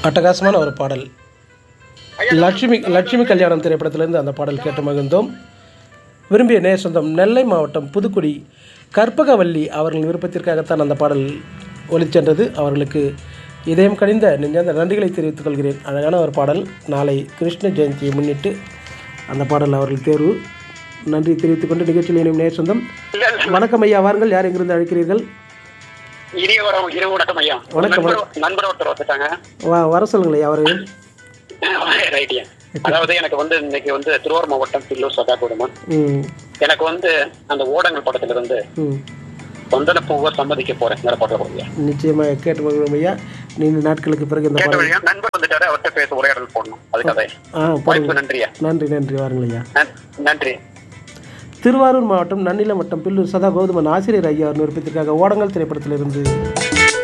அட்டகாசமான ஒரு பாடல் லட்சுமி லட்சுமி கல்யாணம் திரைப்படத்திலிருந்து அந்த பாடல் கேட்டு மகிழ்ந்தோம் விரும்பிய நேய சொந்தம் நெல்லை மாவட்டம் புதுக்குடி கற்பகவல்லி அவர்களின் விருப்பத்திற்காகத்தான் அந்த பாடல் ஒலிச்சென்றது அவர்களுக்கு இதயம் கனிந்த நெஞ்சார்ந்த நன்றிகளை தெரிவித்துக் கொள்கிறேன் அழகான ஒரு பாடல் நாளை கிருஷ்ண ஜெயந்தியை முன்னிட்டு அந்த பாடல் அவர்கள் தேர்வு நன்றி தெரிவித்துக் கொண்டு நிகழ்ச்சியில் இணையும் நேய சொந்தம் இல்ல இல்ல வணக்கம் ஐயா வாருங்கள் யார் எங்கிருந்து அழைக்கிறீர்கள் இனிய வரம் இரவு வணக்கம் ஐயா வணக்கம். நண்பர் நண்பர் ஒருத்தர் வந்துட்டாங்க வா வர சொல்லுங்கள் ஐயா அவர்கள் ரைட்யா அதாவது எனக்கு வந்து இன்னைக்கு வந்து திருவாரூர் மாவட்டம் பில்லூர் சதா குடும்பம் ம் எனக்கு வந்து அந்த ஓடங்கள் படத்துல இருந்து ம் சொந்தன பூவை சம்மதிக்க போறேன் வேற பாட்டு கொடுங்க நிச்சயமாக கேட்டு மகிழும் ஐயா நீண்ட நாட்களுக்கு பிறகு இந்த கேட்ட பாடல் வழியா நண்பர் வந்துட்டாரு அவர்கிட்ட பேச உரையாடல் போடணும் அதுக்காக ஆ வாய்ப்பு போடுங்க நன்றியா நன்றி நன்றி வாருங்கள் ஐயா நன்- நன்றி திருவாரூர் மாவட்டம் நன்னிலம் வட்டம் பில்லூர் சதா கௌதமன் ஆசிரியர் ஐயா விருப்பத்திற்காக ஓடங்கள் திரைப்படத்திலிருந்து